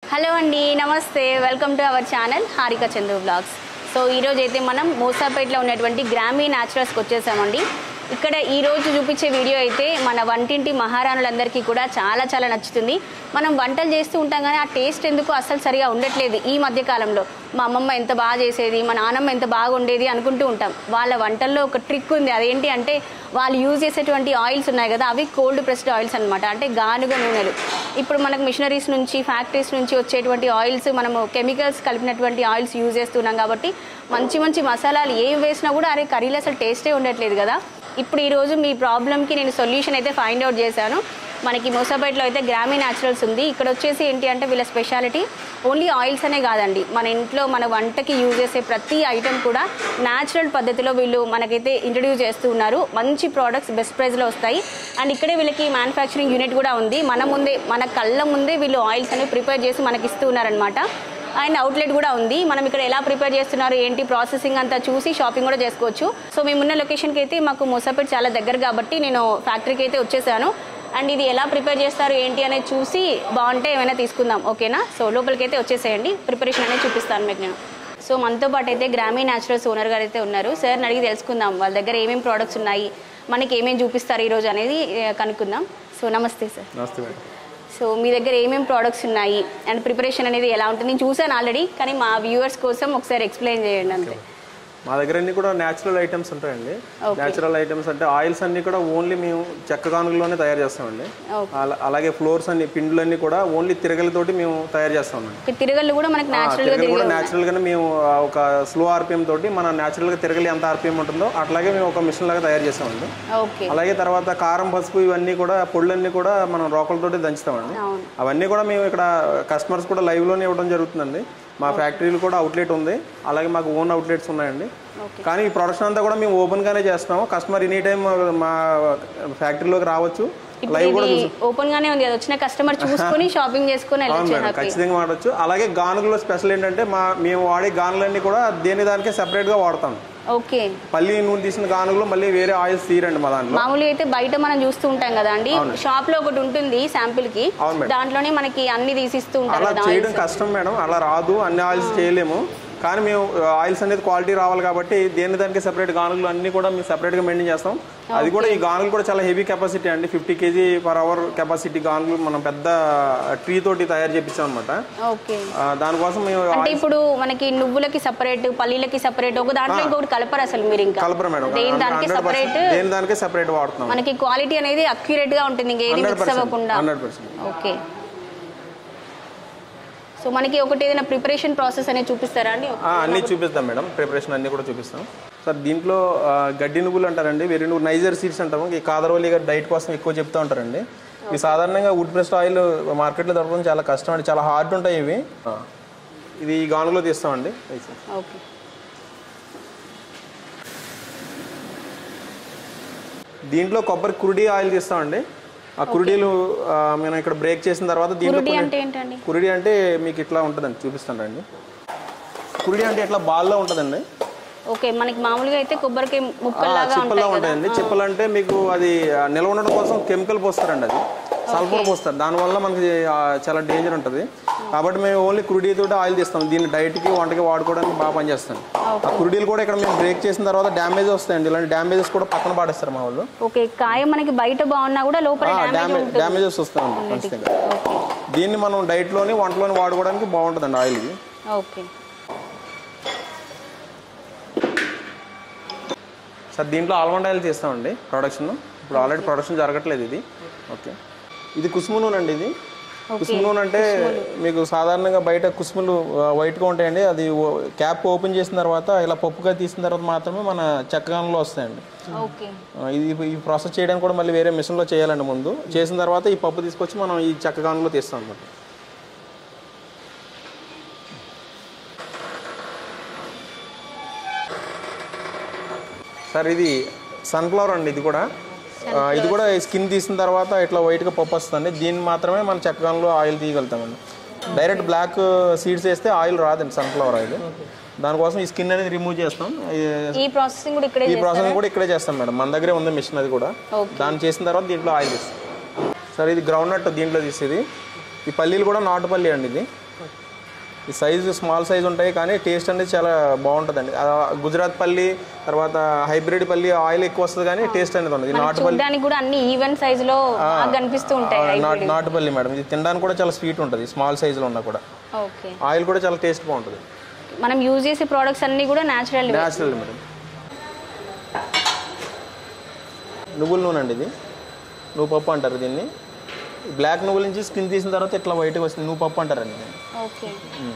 Hello అండి నమస్తే welcome to our channel Harika Chandu vlogs so ఈరోజు అయితే మనం మూసాపేటలో ఉన్నటువంటి గ్రామీ న్యాచురల్స్కి వచ్చేసామండి ఇక్కడ ఈ రోజు చూపించే వీడియో అయితే మన వంటింటి మహారాణులందరికీ కూడా చాలా చాలా నచ్చుతుంది మనం వంటలు చేస్తూ ఉంటాం కానీ ఆ టేస్ట్ ఎందుకు అస్సలు సరిగా ఉండట్లేదు ఈ మధ్య కాలంలో మా అమ్మమ్మ ఎంత బాగా చేసేది మా నాన్నమ్మ ఎంత బాగా ఉండేది అనుకుంటూ ఉంటాం వాళ్ళ వంటల్లో ఒక ట్రిక్ ఉంది అదేంటి అంటే వాళ్ళు యూజ్ చేసేటువంటి ఆయిల్స్ ఉన్నాయి కదా అవి కోల్డ్ ప్రెస్డ్ ఆయిల్స్ అన్నమాట అంటే గానుగ నూనెలు ఇప్పుడు మనకు మిషనరీస్ నుంచి ఫ్యాక్టరీస్ నుంచి వచ్చేటువంటి ఆయిల్స్ మనము కెమికల్స్ కలిపినటువంటి ఆయిల్స్ యూజ్ చేస్తున్నాం కాబట్టి మంచి మంచి మసాలాలు ఏం వేసినా కూడా అరే కర్రీలో అసలు టేస్టే ఉండట్లేదు కదా ఇప్పుడు ఈరోజు మీ ప్రాబ్లమ్కి నేను సొల్యూషన్ అయితే ఫైండ్ అవుట్ చేశాను మనకి మోసాపేటలో అయితే గ్రామీ న్యాచురల్స్ ఉంది ఇక్కడ వచ్చేసి ఏంటి అంటే వీళ్ళ స్పెషాలిటీ ఓన్లీ ఆయిల్స్ అనే కాదండి మన ఇంట్లో మన వంటకి యూజ్ చేసే ప్రతి ఐటెం కూడా న్యాచురల్ పద్ధతిలో వీళ్ళు మనకైతే ఇంట్రడ్యూస్ చేస్తూ ఉన్నారు మంచి ప్రోడక్ట్స్ బెస్ట్ ప్రైస్లో వస్తాయి అండ్ ఇక్కడే వీళ్ళకి మ్యానుఫ్యాక్చరింగ్ యూనిట్ కూడా ఉంది మన ముందే మన కళ్ళ ముందే వీళ్ళు ఆయిల్స్ అనేవి ప్రిపేర్ చేసి మనకి ఇస్తూ ఉన్నారనమాట అండ్ అవుట్లెట్ కూడా ఉంది మనం ఇక్కడ ఎలా ప్రిపేర్ చేస్తున్నారు ఏంటి ప్రాసెసింగ్ అంతా చూసి షాపింగ్ కూడా చేసుకోవచ్చు సో మేమున్న లొకేషన్కి అయితే మాకు మూసాపేట చాలా దగ్గర కాబట్టి నేను ఫ్యాక్టరీకి అయితే వచ్చేసాను అండ్ ఇది ఎలా ప్రిపేర్ చేస్తారు ఏంటి అనేది చూసి బాగుంటే ఏమైనా తీసుకుందాం ఓకేనా సో లోపలికి అయితే వచ్చేసేయండి ప్రిపరేషన్ అనేది చూపిస్తాను మీకు నేను సో మనతో పాటు అయితే గ్రామీ న్యాచురల్స్ ఓనర్ గారు అయితే ఉన్నారు సార్ అడిగి తెలుసుకుందాం వాళ్ళ దగ్గర ఏమేమి ప్రోడక్ట్స్ ఉన్నాయి మనకి ఏమేమి చూపిస్తారు ఈరోజు అనేది ఏ, కనుక్కుందాం సో నమస్తే సార్ నమస్తే మేడం సో మీ దగ్గర ఏమేమి ప్రోడక్ట్స్ ఉన్నాయి అండ్ ప్రిపరేషన్ అనేది ఎలా ఉంటుంది నేను చూసాను ఆల్రెడీ కానీ మా వ్యూవర్స్ కోసం ఒకసారి ఎక్స్ప్లెయిన్ చేయండి అంతే మా దగ్గర అన్ని కూడా న్యాచురల్ ఐటమ్స్ ఉంటాయండి Okay. న్యాచురల్ ఐటమ్స్ అంటే ఆయిల్స్ అన్ని కూడా ఓన్లీ మేము చెక్క కానుకలోనే తయారు చేస్తామండి Okay. అలా- అలాగే ఫ్లోర్స్ అన్ని పిండ్లన్నీ కూడా ఓన్లీ తిరగలతోటి మేము తయారు చేస్తామండి ఇక తిరగళ్ళు కూడా మనకి న్యాచురల్గా తిరగలు తిరిగి కూడా న్యాచురల్ గానే మేము ఆ, ఒక స్లో ఆర్పిఎం తోటి మన న్యాచురల్ గా తిరగలి ఎంత ఆర్పిఎం ఉంటుందో అట్లాగే మేము ఒక మిషన్ లాగా తయారు చేస్తామండి ఓకే అలాగే తర్వాత కారం పసుపు ఇవన్నీ కూడా పొళ్ళన్నీ కూడా మనం రోకలతోటి దంచుతామండి అవును అవన్నీ కూడా మేము ఇక్కడ కస్టమర్స్ కూడా live లోనే ఇవ్వడం జరుగుతుందండి మా ఫ్యాక్టరీలు కూడా అవుట్లెట్ ఉంది అలాగే మాకు ఓన్ అవుట్లెట్స్ ఉన్నాయండి ఓకే కానీ ఈ ప్రొడక్షన్ అంతా కూడా మేము ఓపెన్ గానే చేస్తున్నాము కస్టమర్ ఎనీ టైం మా ఫ్యాక్టరీలోకి రావచ్చు ఇప్పుడు లైవ్ కూడా ఇది ఓపెన్ గానే ఉంది అది వచ్చిన కస్టమర్ చూసుకొని షాపింగ్ చేసుకొని అవును వెళ్ళొచ్చు మేడం హ్యాపీ ఖచ్చితంగా వాడచ్చు అలాగే గానుగులో స్పెషల్ ఏంటంటే మా మేము వాడే గానులన్నీ కూడా దేని దానికే separate గా వాడతాం ఓకే పల్లి నూనె తీసిన గానుగులు మళ్ళీ వేరే ఆయిల్స్ తీరండి మా దాంట్లో మామూలుగా అయితే బయట మనం చూస్తూ ఉంటాం కదా అండి షాప్ లో ఒకటి ఉంటుంది శాంపిల్ కి అవును మేడం. దాంట్లోనే మనకి అన్ని తీసిస్తూ ఉంటారు అలా కదా చేయడం కష్టం మేడం అలా రాదు అన్ని ఆయిల్స్ చేయలేము కానీ మేము ఆయిల్స్ అనేది క్వాలిటీ రావాలి కాబట్టి దేని దానికి సెపరేట్ గానుగులు అన్ని కూడా మేము separate గా మెయింటైన్ చేస్తాం అది కూడా ఈ గానుగులు కూడా చాలా హెవీ కెపాసిటీ అండి fifty KG per hour capacity గానుగులు మనం పెద్ద ట్రీ తోటి తయారు చేపించాం అనమాట ఓకే దానికోసం మేము అంటే ఇప్పుడు మనకి నువ్వులకి సపరేట్ పల్లీలకి సపరేట్ ఒక దాంట్లో ఇంకొకటి కలపరు అసలు మీరు ఇంకా కలపరు మేడం దేని దానికి హండ్రెడ్ సపరేట్ దేని దానికే సెపరేట్ వాడుతున్నాం మనకి క్వాలిటీ అనేది అక్యురేట్ గా ఉంటుంది ఇంకేది హండ్రెడ్ మిక్స్ పర్సెంట్ అవ్వకుండా హండ్రెడ్ పర్సెంట్ ఓకే సో మనకి ఒకటి ఏదైనా ప్రిపరేషన్ ప్రాసెస్ అనేది చూపిస్తారా అండి అన్నీ చూపిస్తాం మేడం ప్రిపరేషన్ అన్నీ కూడా చూపిస్తాం సార్ దీంట్లో ఆ, గడ్డి నువ్వులు అంటారండి వేరే నువ్వు నైజర్ సీడ్స్ అంటాము ఈ కాదరవల్లి గారు డైట్ కోసం ఎక్కువ చెప్తూ ఉంటారండి ఇవి సాధారణంగా వుడ్ ప్రెస్డ్ ఆయిల్ మార్కెట్లో దొరకడం చాలా కష్టం అండి చాలా హార్డ్ ఉంటాయి ఇవి ఆ, ఇది ఈ గానులో తీస్తామండి ఓకే దీంట్లో కొబ్బరి కురుడి ఆయిల్ తీస్తామండి ఆ కురుడీలు ఆ, మనం ఇక్కడ బ్రేక్ చేసిన తర్వాత దీంట్లో కురుడి కొన్ని- అంటే ఏంటండి కురిడి అంటే మీకు ఇట్లా ఉంటుందండి చూపిస్తాను రండి కురిడి అంటే ఇట్లా బాల్లో ఉంటుందండి ఓకే మనకి మామూలుగా అయితే కొబ్బరికాయ ఆ, ముక్కల్లాగా చిప్పల్లా ఉంటాయి కదా ఉంటాయండి చిప్పలు అంటే మీకు అది ఆ, నిల్వ ఉండడం కోసం కెమికల్ పోస్తారండి అది సల్ఫర్ పోస్తారు దానివల్ల మనకి ఆ, చాలా డేంజర్ ఉంటుంది కాబట్టి మేము ఓన్లీ కురుడీ తోటి ఆయిల్ తీస్తాం దీన్ని డైట్కి వంటకి వాడుకోవడానికి బాగా పనిచేస్తాం ఆ కురుడీలు కూడా ఇక్కడ మేము బ్రేక్ చేసిన తర్వాత డ్యామేజ్ వస్తాయండి ఇలాంటి డ్యామేజెస్ కూడా పక్కన పాడేస్తారు మా వాళ్ళు ఓకే కాయ మనకి బయట బాగున్నా కూడా లోపల డ్యామేజ్ డ్యామేజ్ ఉంటుంది డ్యామేజెస్ వస్తాయండి ఖచ్చితంగా ఓకే దీన్ని మనం డైట్లోని వంటలోని వాడుకోవడానికి బాగుంటుందండి ఆయిల్ ఇది ఓకే సార్ దీంట్లో ఆల్మండ్ ఆయిల్ తీస్తామండి ప్రొడక్షన్ ఇప్పుడు ఆల్రెడీ ప్రొడక్షన్ జరగట్లేదు ఇది ఓకే ఇది కుసుము నూనె అండి ఇది కుసుము నూనె అంటే మీకు సాధారణంగా బయట కుసుములు ఆ, వైట్గా ఉంటాయండి అది ఓ- క్యాప్ ఓపెన్ చేసిన తర్వాత ఇలా పప్పుగా తీసిన తర్వాత మాత్రమే మన చెక్కగానంలో వస్తాయండి ఓకే ఆ, ఇది ఈ ప్రాసెస్ చేయడానికి కూడా మళ్ళీ వేరే మిషన్లో చేయాలండి ముందు చేసిన తర్వాత ఈ పప్పు తీసుకొచ్చి మనం ఈ చెక్కగానంలో తీస్తాం అనమాట సార్ ఇది సన్ఫ్లవర్ అండి ఇది కూడా ఆ, ఇది కూడా స్కిన్ తీసిన తర్వాత ఇట్లా వైట్గా పప్పు వస్తుంది దీన్ని మాత్రమే మనం చెక్కగానంలో ఆయిల్ తీయగలుగుతామండి డైరెక్ట్ బ్లాక్ సీడ్స్ వేస్తే ఆయిల్ రాదండి సన్ఫ్లవర్ ఆయిల్ దానికోసం ఈ స్కిన్ అనేది రిమూవ్ చేస్తాం ఈ- ఈ ప్రాసెసింగ్ కూడా ఇక్కడే ఈ ప్రాసెస్ కూడా ఇక్కడే చేస్తాం మేడం మన దగ్గరే ఉంది మిషన్ అది కూడా Okay. దాన్ని చేసిన తర్వాత దీంట్లో ఆయిల్ తీస్తాం సార్ ఇది గ్రౌండ్ నట్ దీంట్లో తీసేది ఈ పల్లీలు కూడా నాటుపల్లి అండి ఇది ఈ సైజు స్మాల్ సైజ్ ఉంటాయి కానీ టేస్ట్ అనేది చాలా బాగుంటుందండి ఆ గుజరాత్ పల్లి తర్వాత హైబ్రిడ్ పల్లి ఆయిల్ ఎక్కువ వస్తుంది కానీ టేస్ట్ అనేది ఉండదు ఈ నాటు చూడడానికి కూడా అన్ని ఈవెన్ సైజ్ లో బాగా కనిపిస్తూ ఉంటాయి నాటు నాటుపల్లి మేడం ఇది తినడానికి కూడా చాలా స్వీట్ ఉంటుంది స్మాల్ సైజులో ఉన్నా కూడా ఓకే ఆయిల్ కూడా చాలా టేస్ట్ బాగుంటుంది మనం యూజ్ చేసే ప్రోడక్ట్స్ అన్ని కూడా న్యాచురల్ న్యాచురల్ మేడం నువ్వుల నూనె అండి ఇది నువ్వు పప్పు అంటారు దీన్ని బ్లాక్ నువ్వుల నుంచి స్కిన్ తీసిన తర్వాత ఇట్లా వైట్గా వస్తుంది నువ్వు పప్పు అంటారండి దీన్ని ఓకే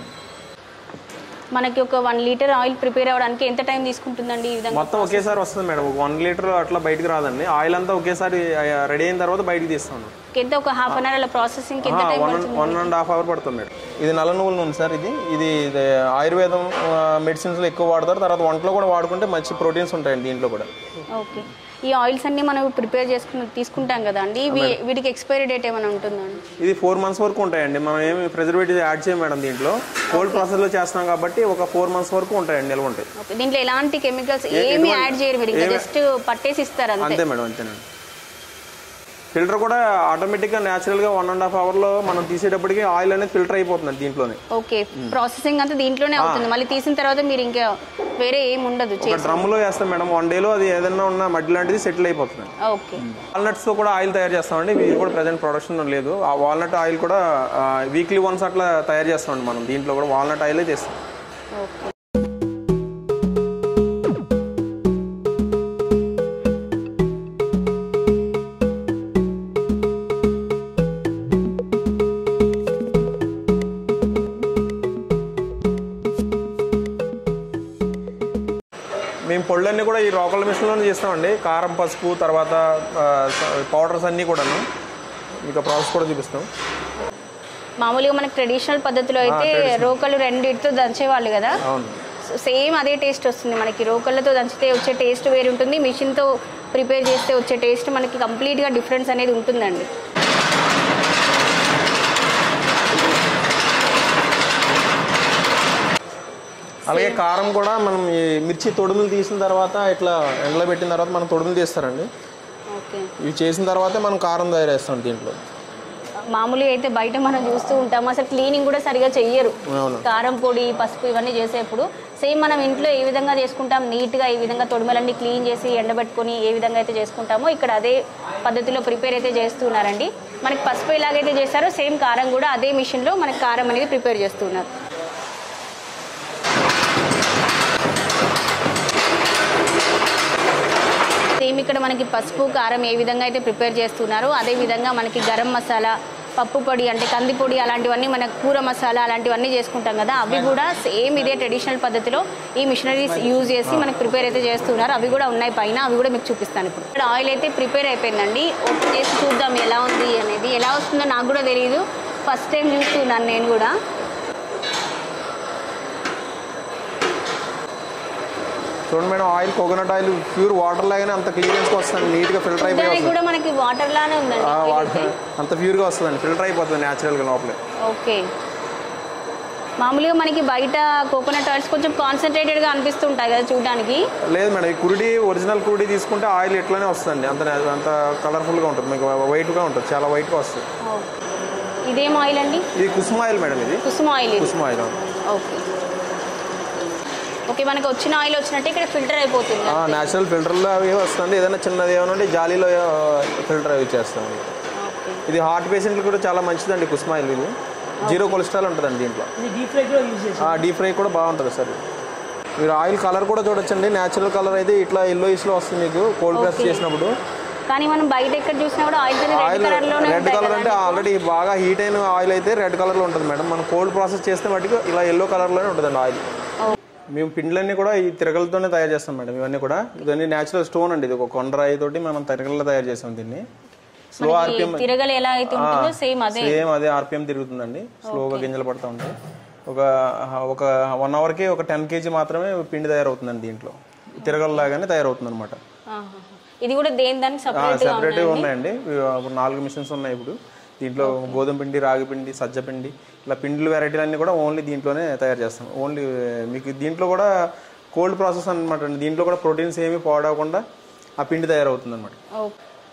మనకి ఒక వన్ లీటర్ ఆయిల్ ప్రిపేర్ అవ్వడానికి ఎంత టైం తీసుకుంటుందండి ఈ విధంగా మొత్తం ఒకేసారి వస్తుంది మేడం ఒక వన్ లీటర్ అట్లా బయటకు రాదండి ఆయిల్ అంతా ఒకేసారి రెడీ అయిన తర్వాత బయటకు తీస్తాను ఎంత ఒక హాఫ్ అన్ అవర్ అలా ప్రాసెసింగ్ ఎంత time one one and half hour పడుతుంది మేడం ఇది నల్ల నువ్వుల నూనె సార్ ఇది ఇది ఇది ఆయుర్వేదం మెడిసిన్స్లో ఎక్కువ వాడతారు తర్వాత వంటలో కూడా వాడుకుంటే మంచి ప్రోటీన్స్ ఉంటాయండి దీంట్లో కూడా ఓకే ఈ ఆయిల్స్ అన్ని మనం ప్రిపేర్ చేసుకుని తీసుకుంటాం కదా అండి వీ- వీటికి ఎక్స్పైరీ డేట్ ఏమైనా ఉంటుందండి ఇది ఫోర్ మంత్స్ వరకు ఉంటాయండి మనం ఏమి ప్రిజర్వేటివ్ యాడ్ చేయం మేడం దీంట్లో కోల్డ్ ప్రాసెస్లో చేస్తున్నాం కాబట్టి ఒక ఫోర్ మంత్స్ వరకు ఉంటాయండి నిల్వ ఉంటాయి ఓకే దీంట్లో ఎలాంటి కెమికల్స్ ఏమి యాడ్ చేయరు మీరు ఇంకా జస్ట్ పట్టేసి ఇస్తారు అంతే అంతే మేడం అంతేనండి ఫిల్టర్ కూడా ఆటోమేటిక్గా న్యాచురల్గా వన్ అండ్ హాఫ్ అవర్లో మనం తీసేటప్పటికి ఆయిల్ అనేది ఫిల్టర్ అయిపోతుంది దీంట్లోనే ఓకే ప్రాసెసింగ్ అంతా దీంట్లోనే అవుతుంది మళ్ళీ తీసిన తర్వాత మీరు ఇంకా వేరే ఏం ఉండదు ఒక డ్రమ్లో వేస్తాం మేడం వన్ డేలో అది ఏదైనా ఉన్న మడ్డి లాంటిది సెటిల్ అయిపోతుంది ఓకే వాల్నట్స్తో కూడా ఆయిల్ తయారు చేస్తామండి ఇది కూడా ప్రజెంట్ ప్రొడక్షన్ లేదు ఆ వాల్నట్ ఆయిల్ కూడా వీక్లీ వన్స్ అట్లా తయారు చేస్తామండి మనం దీంట్లో కూడా వాల్నట్ ఆయిలే చేస్తాం ఓకే మేము పొళ్ళన్నీ కూడా ఈ రోకల్ మిషన్లోనే చేస్తామండి కారం పసుపు తర్వాత పౌడర్స్ అన్నీ కూడాను మీకు ప్రాసెస్ కూడా చూపిస్తాం మామూలుగా మనకి ట్రెడిషనల్ పద్ధతిలో అయితే రోకలు రెండింటితో దంచేవాళ్ళు కదా అవును సో సేమ్ అదే టేస్ట్ వస్తుంది మనకి రోకళ్ళతో దంచితే వచ్చే టేస్ట్ వేరు ఉంటుంది మిషన్తో ప్రిపేర్ చేస్తే వచ్చే టేస్ట్ మనకి కంప్లీట్గా డిఫరెన్స్ అనేది ఉంటుందండి అలాగే కారం కూడా మనం ఈ మిర్చి తొడుములు తీసిన తర్వాత ఇట్లా ఎండలో పెట్టిన తర్వాత మనం తొడుములు తీస్తారండి ఓకే ఇవి చేసిన తర్వాతే మనం కారం తయారు చేస్తాం దీంట్లో మామూలుగా అయితే బయట మనం చూస్తూ ఉంటాం అసలు క్లీనింగ్ కూడా సరిగా చెయ్యరు అవును కారం పొడి పసుపు ఇవన్నీ చేసేప్పుడు సేమ్ మనం ఇంట్లో ఏ విధంగా చేసుకుంటాం నీట్గా ఈ విధంగా తొడిమలన్నీ క్లీన్ చేసి ఎండబెట్టుకొని ఏ విధంగా అయితే చేసుకుంటామో ఇక్కడ అదే పద్ధతిలో ప్రిపేర్ అయితే చేస్తున్నారండి మనకి పసుపు ఎలాగైతే చేస్తారో సేమ్ కారం కూడా అదే మిషన్లో మనకి కారం అనేది ప్రిపేర్ చేస్తున్నారు సేమ్ ఇక్కడ మనకి పసుపు కారం ఏ విధంగా అయితే ప్రిపేర్ చేస్తున్నారో అదే విధంగా మనకి గరం మసాలా పప్పు పొడి అంటే కంది పొడి అలాంటివన్నీ మన కూర మసాలా అలాంటివన్నీ చేసుకుంటాం కదా అవి కూడా సేమ్ ఇదే ట్రెడిషనల్ పద్ధతిలో ఈ మిషనరీస్ యూజ్ చేసి మనకి ప్రిపేర్ అయితే చేస్తున్నారు అవి కూడా ఉన్నాయి పైన అవి కూడా మీకు చూపిస్తాను ఇప్పుడు ఇక్కడ ఆయిల్ అయితే ప్రిపేర్ అయిపోయిందండి ఓపెన్ చేసి చూద్దాం ఎలా ఉంది అనేది ఎలా వస్తుందో నాకు కూడా తెలియదు ఫస్ట్ టైం చూస్తున్నాను నేను కూడా చూడండి madam oil coconut oil pure water లాగానే అంత క్లియరెన్స్గా వస్తుంది నీట్గా ఫిల్టర్ అయిపోయి దానికి వస్తుంది కూడా మనకి వాటర్ లానే ఉందండి ఆ వాటర్ అంత ప్యూర్గా వస్తుందండి ఫిల్టర్ అయిపోతుంది న్యాచురల్గా లోపలే ఓకే మామూలుగా మనకి బయట కోకోనట్ ఆయిల్స్ కొంచెం కాన్సన్ట్రేటెడ్గా అనిపిస్తుంటాయి కదా చూడడానికి లేదు మేడం ఈ కురుడి ఒరిజినల్ కురుడి తీసుకుంటే ఆయిల్ ఇట్లానే వస్తుందండి అంత అంత కలర్ఫుల్గా ఉంటుంది మీకు వైట్గా ఉంటుంది చాలా వైట్గా వస్తుంది ఇదేం ఆయిల్ అండి ఇది కుసుమ ఆయిల్ మేడం ఇది కుసుమ ఆయిల్ ఇది కుసుమ ఆయిల్ ఓకే ఓకే మనకి వచ్చిన ఆయిల్ వచ్చినట్టు ఇక్కడ ఫిల్టర్ అయిపోతుంది న్యాచురల్ ఫిల్టర్లో అవి వస్తుంది ఏదైనా చిన్నది ఏమైనా ఉంటే జాలీలో ఫిల్టర్ అవి చేస్తాం ఓకే ఇది హార్ట్ పేషెంట్లు కూడా చాలా మంచిదండి కుసుమ ఆయిల్ ఇది జీరో కొలెస్ట్రాల్ ఉంటుందండి దీంట్లో ఇది డీప్ ఫ్రై కూడా యూజ్ చేసి డీప్ ఫ్రై కూడా బాగుంటుంది సార్ మీరు ఆయిల్ కలర్ కూడా చూడొచ్చండి న్యాచురల్ కలర్ అయితే ఇట్లా ఎల్లో లో వస్తుంది మీకు కోల్డ్ ప్రెస్ Okay. చేసినప్పుడు కానీ మనం బయట ఎక్కడ చూసినా కూడా ఆయిల్స్ రెడ్ ఆయిల్ కలర్ లోనే రెడ్ ఉంటాయి కలర్ కదా అంటే ఆల్రెడీ బాగా హీట్ అయిన ఆయిల్ అయితే రెడ్ కలర్లో ఉంటుంది మేడం మనం కోల్డ్ ప్రాసెస్ చేస్తే మటుకు ఇలా ఎల్లో కలర్లోనే ఉంటుందండి ఆయిల్ ఓ, మేము పిండ్లన్నీ కూడా ఈ తిరగలతోనే తయారు చేస్తాం మేడం ఇవన్నీ కూడా ఇవన్నీ న్యాచురల్ స్టోన్ అండి ఇది ఒక కొండరాయి తోటి మనం తిరగల్లో తయారు చేస్తాం దీన్ని స్లో మనకి ఆర్పిఎం తిరగలు ఎలా అయితే ఉంటుందో సేమ్ అదే సేమ్ అదే ఆర్పిఎం తిరుగుతుందండి స్లోగా గింజలు పడుతూ ఉంటాయి ఒక ఒక వన్ అవర్కి ఒక టెన్ కేజీ మాత్రమే పిండి తయారవుతుందండి దీంట్లో తిరగల్లాగానే తయారవుతుంది అనమాట ఆహా. ఇది కూడా దేని దానికి సపరేట్ గా సెపరేట్గా ఉన్నాయండి ఇవి ఇప్పుడు నాలుగు మిషన్స్ ఉన్నాయి ఇప్పుడు దీంట్లో గోధుమ పిండి రాగి పిండి సజ్జ పిండి ఇలా పిండిలు వెరైటీలు అన్నీ కూడా ఓన్లీ దీంట్లోనే తయారు చేస్తాం ఓన్లీ మీకు దీంట్లో కూడా కోల్డ్ ప్రాసెస్ అనమాట అండి దీంట్లో కూడా ప్రోటీన్స్ ఏమీ పాడవకుండా ఆ పిండి తయారవుతుంది అనమాట ఓ.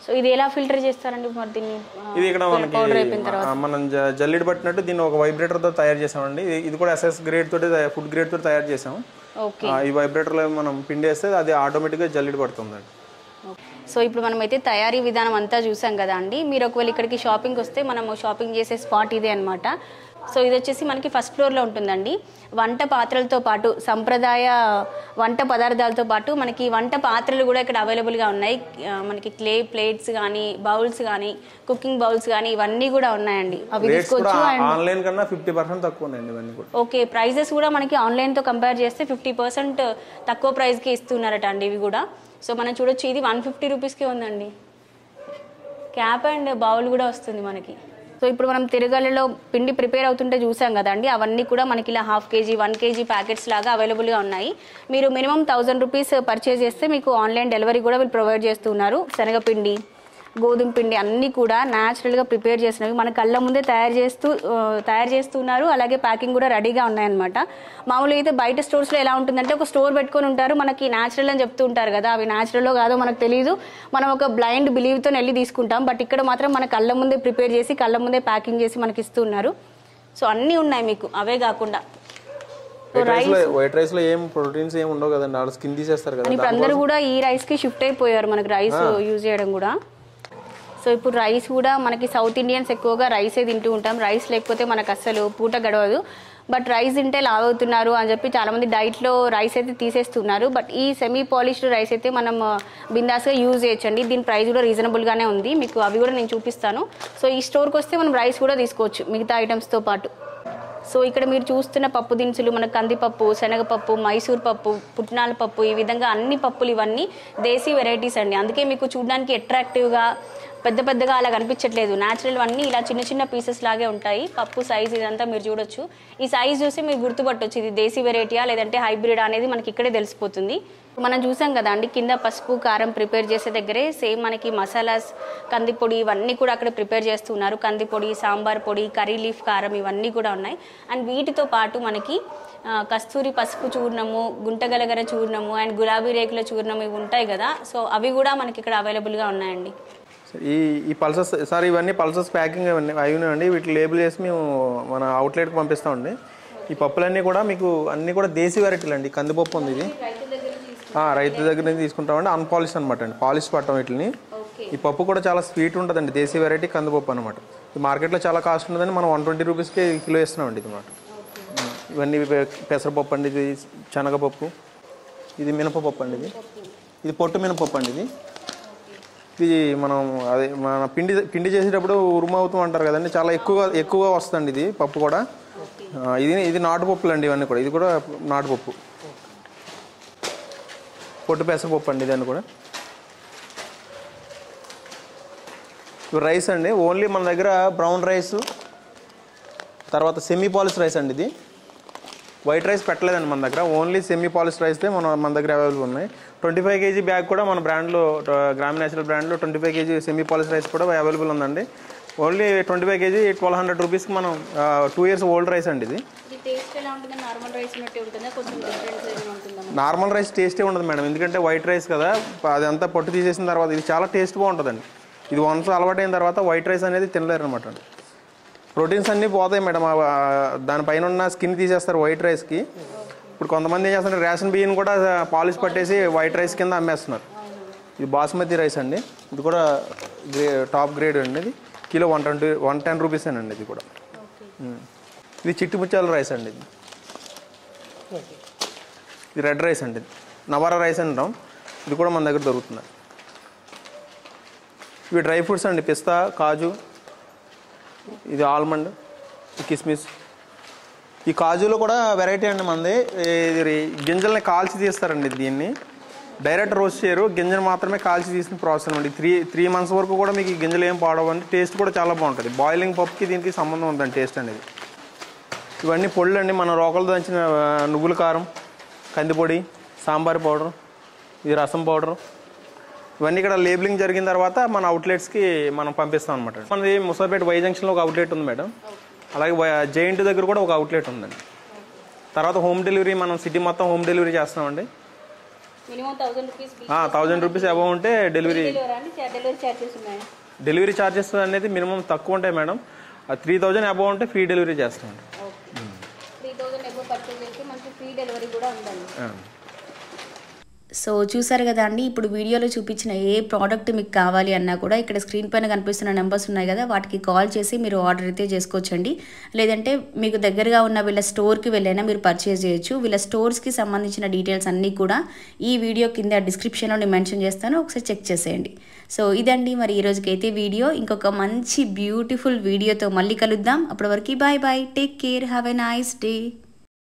సో ఇది ఎలా ఫిల్టర్ చేస్తారండి మరి దీన్ని ఇది ఇక్కడ మనకి ఆ, మనం జ- జల్లిడి పట్టినట్టు దీన్ని ఒక వైబ్రేటర్ తో తయారు చేసామండి ఇది- ఇది కూడా ఎస్ఎస్ గ్రేడ్ తోటి ఫుడ్ గ్రేడ్ తోటి తయారు చేసాం ఓకే ఆ, ఈ వైబ్రేటర్లో మనం పిండి వేస్తే అది ఆటోమేటిక్గా జల్లిడి పడుతుందండి సో ఇప్పుడు మనమైతే తయారీ విధానం అంతా చూసాం కదా అండి మీరు ఒకవేళ ఇక్కడికి షాపింగ్ వస్తే మనము షాపింగ్ చేసే స్పాట్ ఇదే అనమాట సో ఇది వచ్చేసి మనకి ఫస్ట్ ఫ్లోర్లో ఉంటుందండి వంట పాత్రలతో పాటు సంప్రదాయ వంట పదార్థాలతో పాటు మనకి వంట పాత్రలు కూడా ఇక్కడ అవైలబుల్గా ఉన్నాయి ఆ, మనకి క్లే ప్లేట్స్ కానీ బౌల్స్ కానీ కుకింగ్ బౌల్స్ కానీ ఇవన్నీ కూడా ఉన్నాయండి అవి రేట్స్ కూడా తీసుకోవచ్చు ఆన్లైన్ కన్నా ఫిఫ్టీ పర్సెంట్ తక్కువ ఉన్నాయండి ఇవన్నీ కూడా ఓకే ప్రైజెస్ కూడా మనకి ఆన్లైన్తో కంపేర్ చేస్తే ఫిఫ్టీ పర్సెంట్ తక్కువ ప్రైస్కి ఇస్తున్నారట అండి ఇవి కూడా సో మనం చూడొచ్చు ఇది వన్ ఫిఫ్టీ రూపీస్కే ఉందండి క్యాప్ అండ్ బౌల్ కూడా వస్తుంది మనకి సో ఇప్పుడు మనం తిరగలలో పిండి ప్రిపేర్ అవుతుంటే చూసాం కదండి అవన్నీ కూడా మనకి ఇలా half kg one kg packets లాగా అవైలబుల్గా ఉన్నాయి మీరు మినిమం థౌజండ్ రూపీస్ పర్చేజ్ చేస్తే మీకు ఆన్లైన్ డెలివరీ కూడా వీళ్ళు ప్రొవైడ్ చేస్తున్నారు శనగపిండి గోధుమ పిండి అన్నీ కూడా న్యాచురల్గా ప్రిపేర్ చేసినవి మన కళ్ళ ముందే తయారు చేస్తూ ఆ, తయారు చేస్తున్నారు అలాగే ప్యాకింగ్ కూడా రెడీగా ఉన్నాయన్నమాట మామూలుగా అయితే బయట స్టోర్స్లో ఎలా ఉంటుందంటే ఒక స్టోర్ పెట్టుకొని ఉంటారు మనకి న్యాచురల్ అని చెప్తూ ఉంటారు కదా అవి న్యాచురల్లో కాదో మనకు తెలియదు మనం ఒక బ్లైండ్ బిలీవ్తో వెళ్ళి తీసుకుంటాం బట్ ఇక్కడ మాత్రం మన కళ్ళ ముందే ప్రిపేర్ చేసి కళ్ళ ముందే ప్యాకింగ్ చేసి మనకి ఇస్తున్నారు సో అన్నీ ఉన్నాయి మీకు అవే కాకుండా వైట్ రైస్ లో వైట్ రైస్ లో ఏం ప్రోటీన్స్ ఏం ఉండవు కదండి వాళ్ళు స్కిన్ తీసేస్తారు కదా ఇప్పుడు అందరూ కూడా ఈ రైస్కి షిఫ్ట్ అయిపోయారు మనకి రైస్ యూజ్ చేయడం కూడా సో ఇప్పుడు రైస్ కూడా మనకి సౌత్ ఇండియన్స్ ఎక్కువగా రైసే తింటూ ఉంటాం రైస్ లేకపోతే మనకు అస్సలు పూట గడవదు బట్ రైస్ తింటే లావ్ అవుతున్నారు అని చెప్పి చాలామంది డైట్లో రైస్ అయితే తీసేస్తున్నారు బట్ ఈ సెమీ పాలిష్డ్ రైస్ అయితే మనం బిందాస్గా యూజ్ చేయొచ్చండి దీని ప్రైస్ కూడా రీజనబుల్గానే ఉంది మీకు అవి కూడా నేను చూపిస్తాను సో ఈ స్టోర్కి వస్తే మనం రైస్ కూడా తీసుకోవచ్చు మిగతా ఐటమ్స్తో పాటు సో ఇక్కడ మీరు చూస్తున్న పప్పు దినుసులు మన కందిపప్పు శనగపప్పు మైసూర్ పప్పు పుట్నాల పప్పు ఈ విధంగా అన్ని పప్పులు ఇవన్నీ దేశీ వెరైటీస్ అండి అందుకే మీకు చూడడానికి అట్రాక్టివ్గా పెద్ద పెద్దగా అలా కనిపించట్లేదు న్యాచురల్ అన్నీ ఇలా చిన్న చిన్న పీసెస్ లాగే ఉంటాయి పప్పు సైజ్ ఇదంతా మీరు చూడొచ్చు ఈ సైజ్ చూసి మీరు గుర్తుపట్టొచ్చు ఇది దేశీ వెరైటీయా లేదంటే హైబ్రిడ్ అనేది మనకి ఇక్కడే తెలిసిపోతుంది మనం చూసాం కదా అండి కింద పసుపు కారం ప్రిపేర్ చేసే దగ్గరే సేమ్ మనకి మసాలాస్ కందిపొడి ఇవన్నీ కూడా అక్కడ ప్రిపేర్ చేస్తున్నారు కందిపొడి సాంబార్ పొడి కర్రీ లీఫ్ కారం ఇవన్నీ కూడా ఉన్నాయి అండ్ వీటితో పాటు మనకి ఆ, కస్తూరి పసుపు చూర్ణము గుంటగలగర చూర్ణము అండ్ గులాబీ రేకుల చూర్ణం ఇవి ఉంటాయి కదా సో అవి కూడా మనకి ఇక్కడ అవైలబుల్గా ఉన్నాయండి ఈ ఈ పల్సెస్ సార్ ఇవన్నీ పల్సెస్ ప్యాకింగ్ అవన్నీ అవి ఉన్నాయండి వీటి లేబుల్ చేసి మేము మన అవుట్లెట్కి పంపిస్తామండి ఈ పప్పులన్నీ కూడా మీకు అన్నీ కూడా దేశీ వెరైటీలు అండి కందిపప్పు ఉంది ఇది ఆ, రైతు దగ్గర నుంచి తీసుకుంటామండి అన్పాలిష్ అనమాట అండి పాలిష్ పట్టం వీటిని ఈ పప్పు కూడా చాలా స్వీట్ ఉంటుందండి దేశీ వెరైటీ కందిపప్పు అనమాట ఈ మార్కెట్లో చాలా కాస్ట్ ఉంటుందని మనం వన్ ట్వంటీ రూపీస్కి కిలో ఇస్తున్నామండి ఇది మాట ఇవన్నీ పె- పెసరపప్పు అండి ఇది శనగపప్పు ఇది మినపపప్పు అండి ఇది ఇది పొట్టు మినపప్పు అండి ఇది ఇది మనం అదే మన పిండి పిండి చేసేటప్పుడు ఉరుము అవుతూ అంటారు కదండి చాలా ఎక్కువగా ఎక్కువగా వస్తుందండి ఇది పప్పు కూడా ఆ, ఇది ఇది నాటుపప్పులు అండి ఇవన్నీ కూడా ఇది కూడా నాటుపప్పు పొట్టు పెసరపప్పు అండి ఇదన్నీ కూడా ఇవి రైస్ అండి ఓన్లీ మన దగ్గర బ్రౌన్ రైస్ తర్వాత సెమీ పాలిష్ రైస్ అండి ఇది వైట్ రైస్ పెట్టలేదండి మన దగ్గర ఓన్లీ సెమీ పాలిష్ రైస్తే మన మన దగ్గర అవైలబుల్ ఉన్నాయి ట్వంటీ ఫైవ్ కేజీ బ్యాగ్ కూడా మన బ్రాండ్లో గ్రామ్ నేచురల్ బ్రాండ్లో twenty five kg semi polish rice కూడా అవైలబుల్ ఉందండి only twenty five kg twelve hundred రూపీస్కి మనం టూ ఇయర్స్ ఓల్డ్ రైస్ అండి ఇది ఇది టేస్ట్ ఎలా ఉంటుంది నార్మల్ రైస్ ఉన్నట్టే ఉంటుందా కొంచెం డిఫరెన్స్ ఏమైనా ఉంటుందా నార్మల్ రైస్ టేస్టే ఉండదు మేడం ఎందుకంటే వైట్ రైస్ కదా అదంతా పొట్టు తీసేసిన తర్వాత ఇది చాలా టేస్ట్ బాగుంటుందండి ఇది వన్స్ అలవాటైన తర్వాత వైట్ రైస్ అనేది తినలేరు అనమాట ప్రోటీన్స్ అన్నీ పోతాయి మేడం ఆ- ఆ దానిపైన ఉన్న స్కిన్ తీసేస్తారు వైట్ రైస్కి ఇప్పుడు కొంతమంది ఏం చేస్తున్నారు రేషన్ బియ్యం కూడా పాలిష్ పట్టేసి వైట్ రైస్ కింద అమ్మేస్తున్నారు ఇది బాస్మతి రైస్ అండి ఇది కూడా గ్రే టాప్ గ్రేడ్ అండి ఇది kilo one twenty one ten rupees అండి ఇది కూడా ఉమ్. ఇది చిట్టి ముత్యాల రైస్ అండి ఇది ఇది రెడ్ రైస్ అండి నవారా రైస్ అంటాం ఇది కూడా మన దగ్గర దొరుకుతుంది ఇవి డ్రై ఫ్రూట్స్ అండి పిస్తా కాజు ఇది ఆల్మండ్ ఈ కిస్మిస్ ఈ కాజులో కూడా వెరైటీ అండి మనది ఇది రి- గింజల్ని కాల్చి తీస్తారండి దీన్ని డైరెక్ట్ రోస్ట్ చేయరు గింజలు మాత్రమే కాల్చి తీసిన ప్రాసెస్ అండి త్రీ త్రీ మంత్స్ వరకు కూడా మీకు ఈ గింజలు ఏం పాడవండి టేస్ట్ కూడా చాలా బాగుంటుంది బాయిలింగ్ పప్పుకి దీనికి సంబంధం ఉందండి టేస్ట్ అనేది ఇవన్నీ పొళ్ళు అండి మన రోకలు దంచిన ఆ, నువ్వుల కారం కందిపొడి సాంబార్ పౌడర్ ఇది రసం పౌడర్ ఇవన్నీ ఇక్కడ లేబులింగ్ జరిగిన తర్వాత మన అవుట్లెట్స్కి మనం పంపిస్తాం అనమాట మనది ముసాపేట వై జంక్షన్లో ఒక అవుట్లెట్ ఉంది మేడం అలాగే జేఎన్టీ దగ్గర కూడా ఒక అవుట్లెట్ ఉందండి తర్వాత హోమ్ డెలివరీ మనం సిటీ మొత్తం హోమ్ డెలివరీ చేస్తామండి minimum thousand rupees thousand rupees above ఉంటే డెలివరీ డెలివరీ అండి డెలివరీ ఛార్జెస్ ఉన్నాయా డెలివరీ ఛార్జెస్ అనేది మినిమం తక్కువ ఉంటాయి మేడం త్రీ థౌజండ్ అబౌవ్ ఉంటే ఫ్రీ డెలివరీ చేస్తామండి okay three thousand above purchase చేస్తే మనకి ఫ్రీ డెలివరీ కూడా ఉందండి ఆ. సో చూసారు కదా అండి ఇప్పుడు వీడియోలో చూపించిన ఏ ప్రోడక్ట్ మీకు కావాలి అన్నా కూడా ఇక్కడ స్క్రీన్ పైన కనిపిస్తున్న నెంబర్స్ ఉన్నాయి కదా వాటికి కాల్ చేసి మీరు ఆర్డర్ అయితే చేసుకోవచ్చండి లేదంటే మీకు దగ్గరగా ఉన్న వీళ్ళ స్టోర్కి వెళ్ళైనా మీరు పర్చేస్ చేయొచ్చు వీళ్ళ స్టోర్స్కి సంబంధించిన డీటెయిల్స్ అన్నీ కూడా ఈ వీడియో కింద డిస్క్రిప్షన్లో నేను మెన్షన్ చేస్తాను ఒకసారి చెక్ చేసేయండి సో ఇదండి మరి ఈ రోజుకైతే వీడియో ఇంకొక మంచి బ్యూటిఫుల్ వీడియోతో మళ్ళీ కలుద్దాం అప్పటి వరకు bye bye take care have a nice day